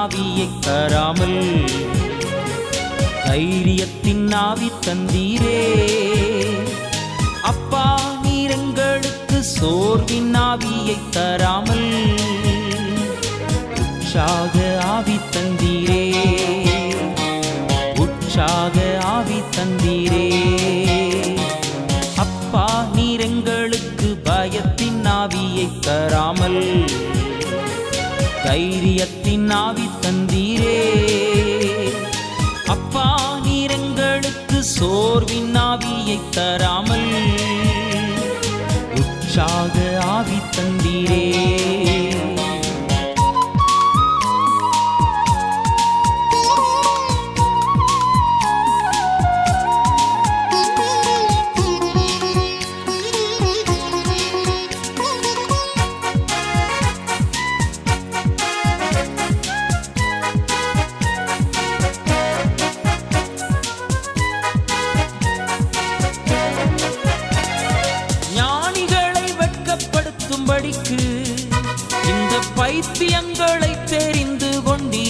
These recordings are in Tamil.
ஆவியை தராமல் தைரியத்தின் ஆவி தந்தீரே அப்பா நீர் எங்களுக்கு சோர்வின் ஆவியை தராமல் உற்சாக ஆவி தந்தீரே உற்சாக ஆவி தந்தீரே அப்பா நீர் எங்களுக்கு பயத்தின் ஆவியை தராமல் தைரியத்தின் ஆவி தந்தீரே அப்பா நீர் எங்களுக்கு சோர்வின் ஆவியை தராமல் உற்சாக ஆவி தந்தீரே ஞானிகளை வெட்கப்படுத்தும்படிக்கு இந்த பைத்தியங்களை தெரிந்து கொண்டீ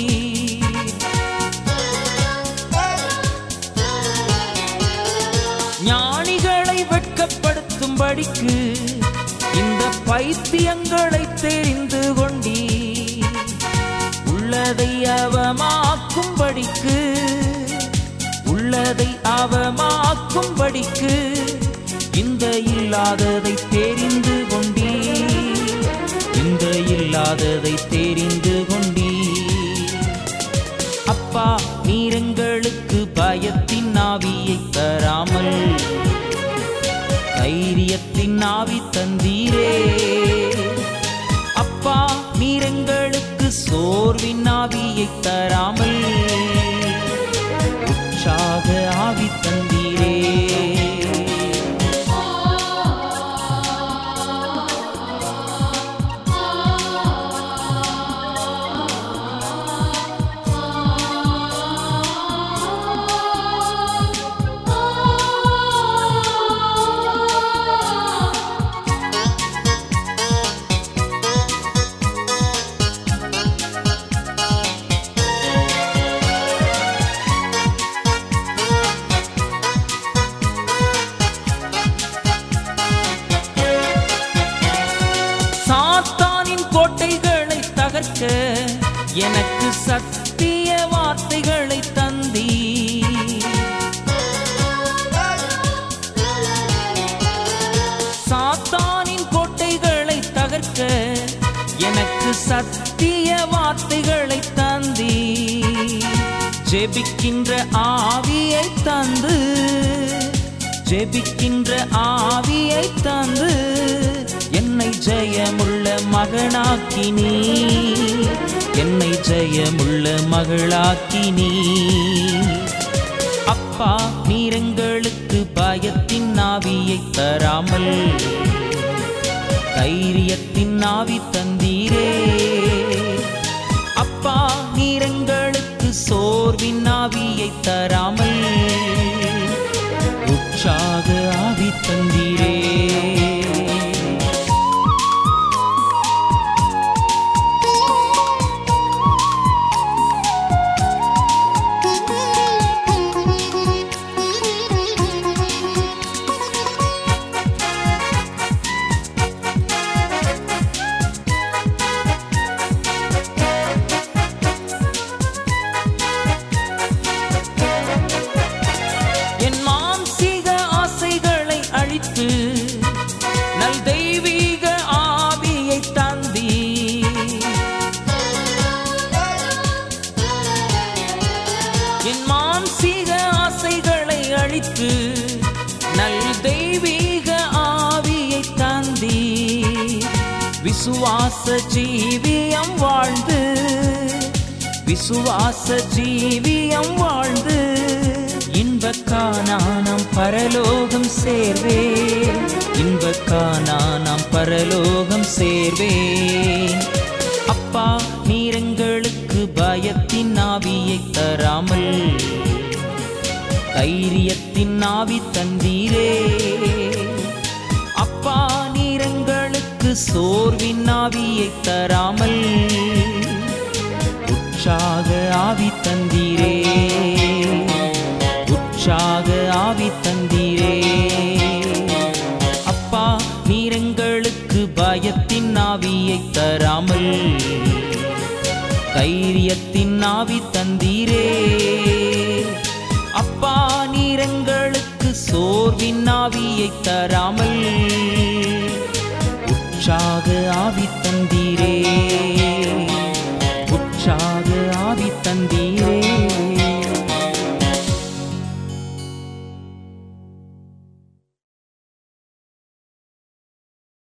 ஞானிகளை வெட்கப்படுத்தும்படிக்கு இந்த பைத்தியங்களை தெரிந்து கொண்டீ உள்ளதை அவமாக்கும்படிக்கு உள்ளதை அவமாக்கும்படிக்கு இந்த இல்லாததை தெரிந்து கொண்டீ இந்த இல்லாததை தெரிந்து கொண்டீ அப்பா நீர் எங்களுக்கு பயத்தின் ஆவியை தராமல் தைரியத்தின் ஆவி தந்தீரே அப்பா நீர் எங்களுக்கு சோர்வின் ஆவியை தராமல் உற்சாக ஆவி தந்தீரே சாத்தானின் கோட்டைகளை தகர்க்க எனக்கு சத்திய வார்த்தைகளை தந்தீ சாத்தானின் கோட்டைகளை தகர்க்க எனக்கு சத்திய வார்த்தைகளை தந்தீ ஜெபிக்கின்ற ஆவியை தந்து ஜெபிக்கின்ற ஆவியை தந்து என்னை ஜெயமுள்ள மகனாக்கினீ என்னை ஜெயமுள்ள மகளாக்கினீ அப்பா நீர் எங்களுக்கு பயத்தின் ஆவியை தராமல் தைரியத்தின் ஆவி தந்தீரே அப்பா நீர் எங்களுக்கு சோர்வின் ஆவியை தராமல் உற்சாக ஆவி தந்தீரே என் மாம்சீக ஆசைகளை அழித்து நல் தெய்வீக ஆவியை தந்தி என் மாம்சீக ஆசைகளை அழித்து நல் தெய்வீக ஆவியை தந்தி விசுவாச ஜீவியம் வாழ்ந்து விசுவாச ஜீவியம் வாழ்ந்து இன்பக்கானானம் பரலோகம் சேர்வே இன்பக்கானானம் பரலோகம் சேர்வே அப்பா நீர் எங்களுக்கு பயத்தின் ஆவியை தராமல் தைரியத்தின் ஆவி தந்தீரே அப்பா நீர் எங்களுக்கு சோர்வின் ஆவியை தராமல் உற்சாக ஆவி தந்தீரே உற்சாக ஆவி தந்தீரே அப்பா நீர் எங்களுக்கு பயத்தின் ஆவியை தராமல் தைரியத்தின் ஆவி தந்தீரே அப்பா நீர் எங்களுக்கு சோர்வின் ஆவியை தராமல் உற்சாக ஆவி தந்தீரே உற்சாக ஆவி தந்தீரே